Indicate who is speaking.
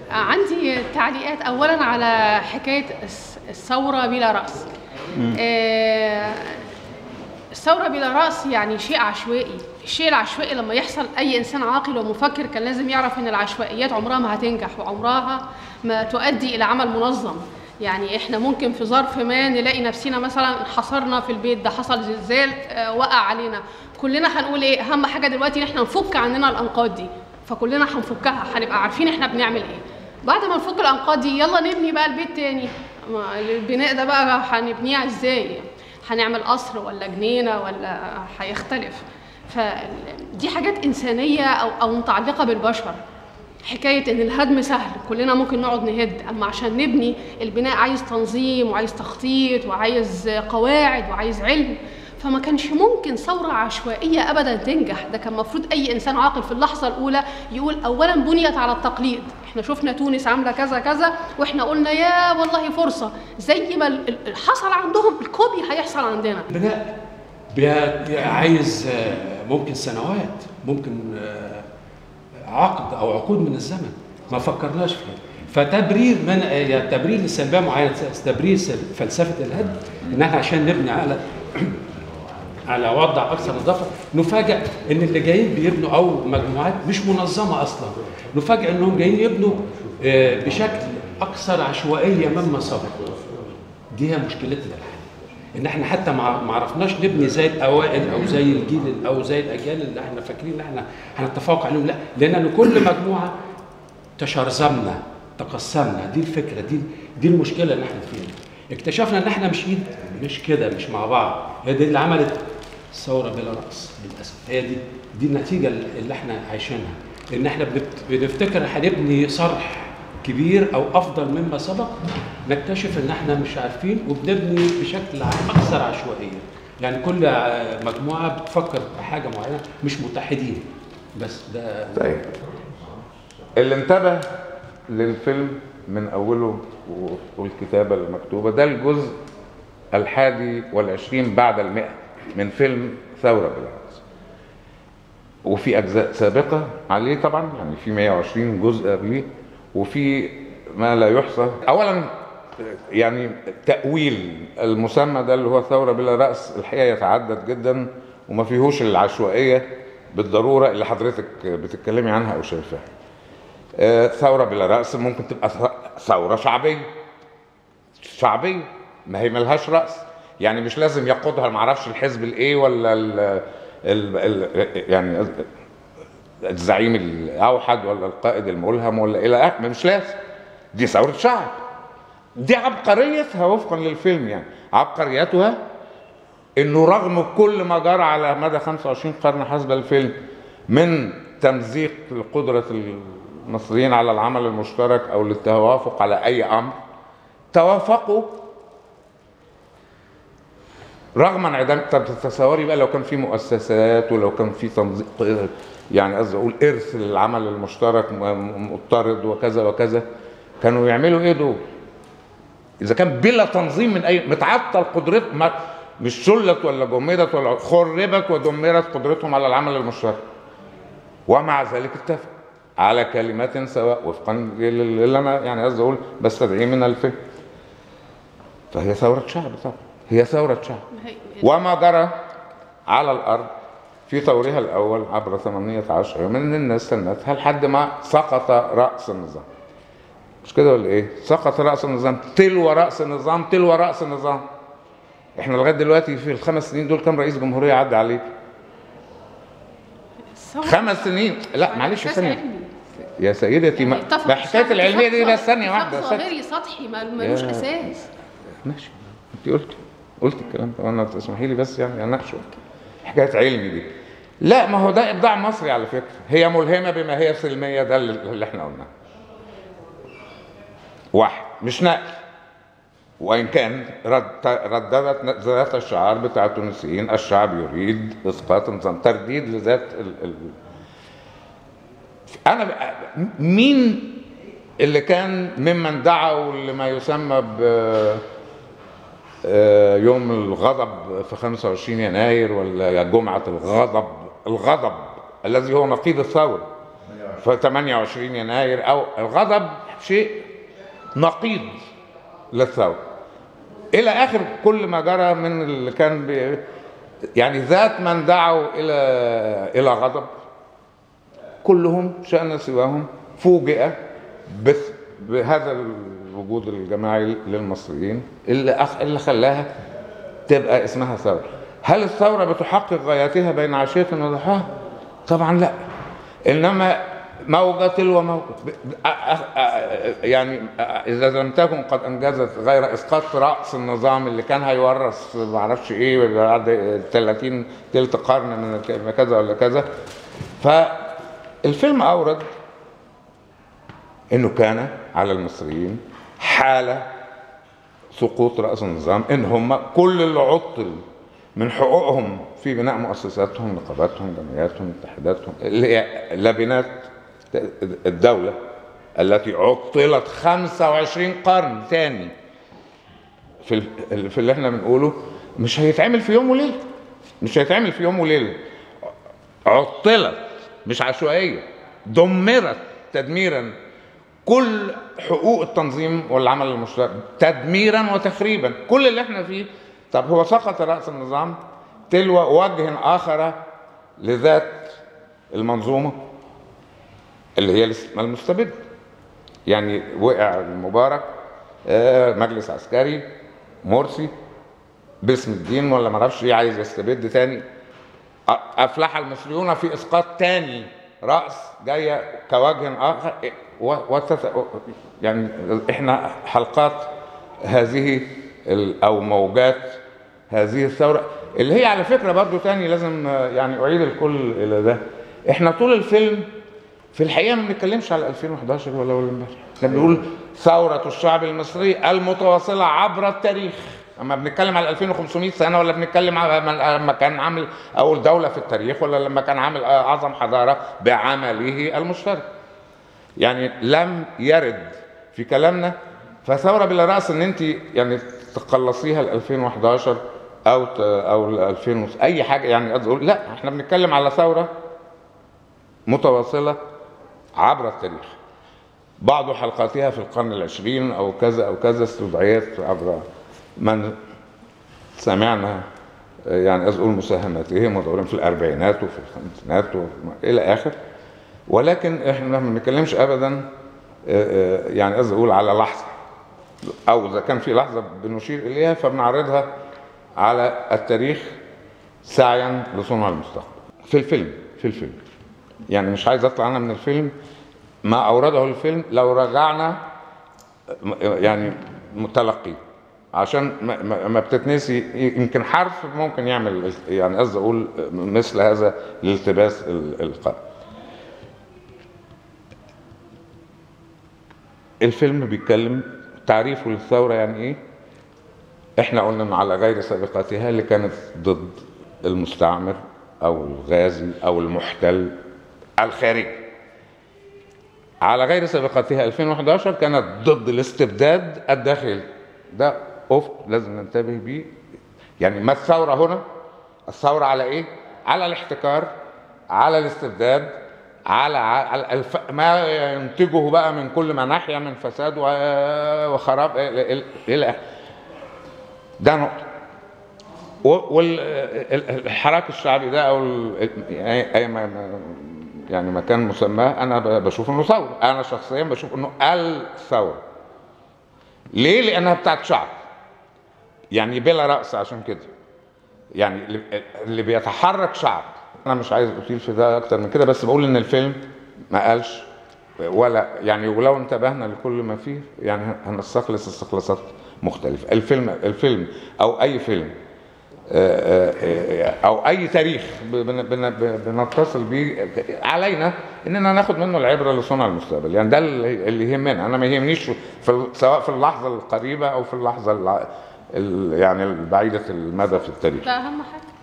Speaker 1: عندي تعليقات اولا على حكايه الس- الثوره بلا راس آه، الثوره بلا راس يعني شيء عشوائي الشيء العشوائي لما يحصل اي انسان عاقل ومفكر كان لازم يعرف ان العشوائيات عمرها ما هتنجح وعمرها ما تؤدي الى عمل منظم يعني احنا ممكن في ظرف ما نلاقي نفسنا مثلا حصرنا في البيت ده حصل زلزال آه، وقع علينا كلنا هنقول ايه اهم حاجه دلوقتي ان احنا نفك عننا الانقاض دي فكلنا هنفكها هنبقى عارفين احنا بنعمل ايه بعد ما نفك الانقاض دي يلا نبني بقى البيت تاني ما البناء ده بقى هنبنيه ازاي هنعمل قصر ولا جنينه ولا هيختلف فدي حاجات انسانيه او او متعلقه بالبشر حكايه ان الهدم سهل كلنا ممكن نقعد نهد اما عشان نبني البناء عايز تنظيم وعايز تخطيط وعايز قواعد وعايز علم فما كانش ممكن ثورة عشوائية أبدا تنجح ده كان المفروض أي إنسان عاقل في اللحظة الأولى يقول أولا بنيت على التقليد إحنا شفنا تونس عاملة كذا كذا وإحنا قلنا يا والله فرصة زي ما ال- ال- حصل عندهم الكوبي هيحصل عندنا
Speaker 2: البناء بي- عايز آه، ممكن سنوات ممكن آه، عقد او عقود من الزمن ما فكرناش فيه فتبرير من يعني تبرير لسلبيه معينه تبرير سل- فلسفه الهدم ان احنا عشان نبني على على وضع اكثر نظافه نفاجئ ان اللي جايين بيبنوا او مجموعات مش منظمه اصلا نفاجئ انهم جايين يبنوا آه، بشكل اكثر عشوائيه مما سبق دي هي مشكلتنا الحاليه ان احنا حتى ما ما عرفناش نبني زي الاوائل او زي الجيل او زي الاجيال اللي احنا فاكرين ان احنا هنتفوق عليهم لا لان كل مجموعه تشرذمنا تقسمنا دي الفكره دي دي المشكله اللي احنا فيها اكتشفنا ان احنا ماشيين مش كده مش مع بعض هي دي اللي عملت ثوره بلا راس للاسف هي دي دي النتيجه اللي احنا عايشينها ان احنا بنت- بنفتكر هنبني صرح كبير او افضل مما سبق نكتشف ان احنا مش عارفين وبنبني بشكل اكثر عشوائيه يعني كل ع- مجموعه بتفكر بحاجه معينه مش متحدين بس ده
Speaker 3: طيب اللي انتبه للفيلم من اوله و- والكتابه المكتوبه ده الجزء الحادي والعشرين بعد المئة من فيلم ثورة بالعكس وفي اجزاء سابقه عليه طبعا يعني في 120 جزء قبليه وفي ما لا يحصى اولا يعني تاويل المسمى ده اللي هو ثوره بلا راس الحقيقه يتعدد جدا وما فيهوش العشوائيه بالضروره اللي حضرتك بتتكلمي عنها او شايفاها آه، ثوره بلا راس ممكن تبقى ث- ثوره شعبيه شعبيه ما هي ملهاش راس يعني مش لازم يقودها معرفش الحزب الايه ولا ال ال ال يعني الزعيم الاوحد ولا القائد الملهم ولا الى اخره مش لازم دي ثوره شعب دي عبقريتها وفقا للفيلم يعني عبقريتها انه رغم كل ما جرى على مدى 25 قرن حسب الفيلم من تمزيق قدرة المصريين على العمل المشترك او للتوافق على اي امر توافقوا رغم انعدام طب تتصوري بقى لو كان في مؤسسات ولو كان في تنظيم يعني قصدي اقول ارث للعمل المشترك م- مضطرد وكذا وكذا كانوا يعملوا ايه دول؟ اذا كان بلا تنظيم من اي متعطل قدرت ما مش شلت ولا جمدت ولا خربت ودمرت قدرتهم على العمل المشترك ومع ذلك اتفق على كلمات سواء وفقا لل- اللي انا يعني قصدي اقول بستدعيه من الفيلم فهي ثورة شعب طبعا هي ثورة شعب
Speaker 1: هي-
Speaker 3: وما جرى على الارض في طورها الاول عبر 18 يوما ان الناس استنتها لحد ما سقط راس النظام مش كده ولا ايه؟ سقط راس النظام تلو راس النظام تلو راس النظام احنا لغايه دلوقتي في الخمس سنين دول كام رئيس جمهوريه عدى عليك؟
Speaker 1: الثورة
Speaker 3: خمس سنين لا معلش
Speaker 1: أساس
Speaker 3: ثانيه
Speaker 1: علمي.
Speaker 3: يا سيدتي ما
Speaker 1: اتفق
Speaker 3: ده حكايه
Speaker 1: الشعب
Speaker 3: العلميه دي
Speaker 1: اتفاق
Speaker 3: بس ثانيه
Speaker 1: اتفاق
Speaker 3: واحده ثانية.
Speaker 1: ظاهري سطحي ما- ملوش
Speaker 3: يا-
Speaker 1: اساس
Speaker 3: ماشي انت قلت قلت الكلام ده وانا تسمحي لي بس يعني اناقشه حكايه علمي دي لا ما هو ده ابداع مصري على فكره هي ملهمه بما هي سلميه ده اللي اللي احنا قلناه واحد مش نقل وان كان رد رددت ذات الشعار بتاع التونسيين الشعب يريد اسقاط النظام ترديد لذات ال... ال... انا بقى مين اللي كان ممن دعوا لما يسمى ب آه، يوم الغضب في 25 يناير ولا جمعة الغضب الغضب الذي هو نقيض الثورة في 28 يناير أو الغضب شيء نقيض للثوره الى اخر كل ما جرى من اللي كان بي يعني ذات من دعوا الى الى غضب كلهم شأن سواهم فوجئ بث- بهذا الوجود الجماعي للمصريين اللي أخ... اللي خلاها تبقى اسمها ثوره. هل الثوره بتحقق غاياتها بين عشيه وضحاها؟ طبعا لا. انما موجة تلو موجة ب- أ- أ- أ- يعني أ- اذا لم تكن قد انجزت غير اسقاط راس النظام اللي كان هيورث ما اعرفش ايه بعد 30 تلت قرن من الك- كذا ولا كذا فالفيلم اورد انه كان على المصريين حاله سقوط راس النظام ان هم كل اللي عطل من حقوقهم في بناء مؤسساتهم نقاباتهم جمعياتهم اتحاداتهم اللي هي لبنات الدوله التي عطلت 25 قرن ثاني في ال- في اللي احنا بنقوله مش هيتعمل في يوم وليله مش هيتعمل في يوم وليله عطلت مش عشوائيه دمرت تدميرا كل حقوق التنظيم والعمل المشترك تدميرا وتخريبا كل اللي احنا فيه طب هو سقط راس النظام تلو وجه اخر لذات المنظومه اللي هي المستبد يعني وقع المبارك آه، مجلس عسكري مرسي باسم الدين ولا ما اعرفش ايه عايز يستبد تاني أ- افلح المصريون في اسقاط تاني راس جايه كوجه اخر و- وتت... يعني احنا حلقات هذه ال- او موجات هذه الثوره اللي هي على فكره برضو تاني لازم آه، يعني اعيد الكل الى ده احنا طول الفيلم في الحقيقه ما بنتكلمش على 2011 ولا ولا امبارح احنا بنقول ثوره الشعب المصري المتواصله عبر التاريخ اما بنتكلم على 2500 سنه ولا بنتكلم على لما- لما كان عامل اول دوله في التاريخ ولا لما كان عامل اعظم حضاره بعمله المشترك يعني لم يرد في كلامنا فثوره بلا راس ان انت يعني تقلصيها ل 2011 او ت- او ل 2000 وس- اي حاجه يعني قصدي أقول لا احنا بنتكلم على ثوره متواصله عبر التاريخ بعض حلقاتها في القرن العشرين او كذا او كذا استدعيت عبر من سمعنا آه، يعني أقول مساهماتهم ودورهم في الاربعينات وفي الخمسينات وفي الى اخر ولكن احنا ما بنتكلمش ابدا آه، آه، يعني قصدي اقول على لحظه او اذا كان في لحظه بنشير اليها فبنعرضها على التاريخ سعيا لصنع المستقبل في الفيلم في الفيلم يعني مش عايز اطلع انا من الفيلم ما اورده الفيلم لو رجعنا يعني متلقي عشان ما, ما- ما بتتنسي يمكن حرف ممكن يعمل يعني قصدي اقول مثل هذا الالتباس ال- القارئ الفيلم بيتكلم تعريفه للثورة يعني ايه احنا قلنا إن على غير سابقتها اللي كانت ضد المستعمر او الغازي او المحتل الخارجي على غير سابقتها 2011 كانت ضد الاستبداد الداخلي ده افق لازم ننتبه بيه يعني ما الثوره هنا الثوره على ايه على الاحتكار على الاستبداد على, على الف... ما ينتجه بقى من كل ما ناحيه من فساد و- وخراب الى الى إلى آخره. ده نقطه والحراك الشعبي ده او ال- يعني أي ما ما- يعني ما كان مسماه انا ب- بشوف انه ثوره انا شخصيا بشوف انه الثوره ليه لانها بتاعت شعب يعني بلا راس عشان كده يعني اللي- اللي بيتحرك شعب انا مش عايز اطيل في ده اكتر من كده بس بقول ان الفيلم ما قالش ولا يعني ولو انتبهنا لكل ما فيه يعني هنستخلص استخلاصات مختلفه الفيلم الفيلم او اي فيلم آه، آه، او اي تاريخ بن- بن- بنتصل بيه علينا اننا ناخد منه العبره لصنع المستقبل يعني ده اللي اللي يهمنا انا ما يهمنيش في ال- سواء في اللحظه القريبه او في اللحظه الع- ال- يعني البعيده المدى في التاريخ
Speaker 1: ده اهم حاجه